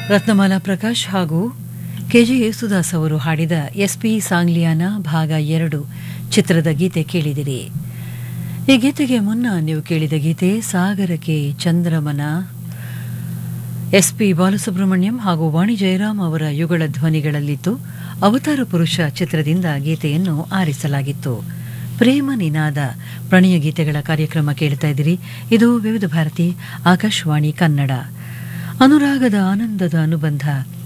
ರತ್ನಮಾಲಾ ಪ್ರಕಾಶ್ ಹಾಗೂ ಕೆಜೆ ಯೇಸುದಾಸ್ ಅವರು ಹಾಡಿದ ಎಸ್ಪಿ ಸಾಂಗ್ಲಿಯಾನ ಭಾಗ ಎರಡು ಚಿತ್ರದ ಗೀತೆ ಕೇಳಿದಿರಿ ಈ ಗೀತೆಗೆ ಮುನ್ನ ನೀವು ಕೇಳಿದ ಗೀತೆ ಸಾಗರಕ್ಕೆ ಚಂದ್ರಮನ ಎಸ್ಪಿ ಬಾಲಸುಬ್ರಹ್ಮಣ್ಯಂ ಹಾಗೂ ವಾಣಿ ಜಯರಾಮ್ ಅವರ ಯುಗಳ ಧ್ವನಿಗಳಲ್ಲಿತ್ತು ಅವತಾರ ಪುರುಷ ಚಿತ್ರದಿಂದ ಗೀತೆಯನ್ನು ಆರಿಸಲಾಗಿತ್ತು ಪ್ರೇಮ ನಿನಾದ ಪ್ರಣಯ ಗೀತೆಗಳ ಕಾರ್ಯಕ್ರಮ ಕೇಳ್ತಾ ಇದ್ದೀರಿ ಇದು ವಿವಿಧ ಭಾರತಿ ಆಕಾಶವಾಣಿ ಕನ್ನಡ ಅನುರಾಗದ ಆನಂದದ ಅನುಬಂಧ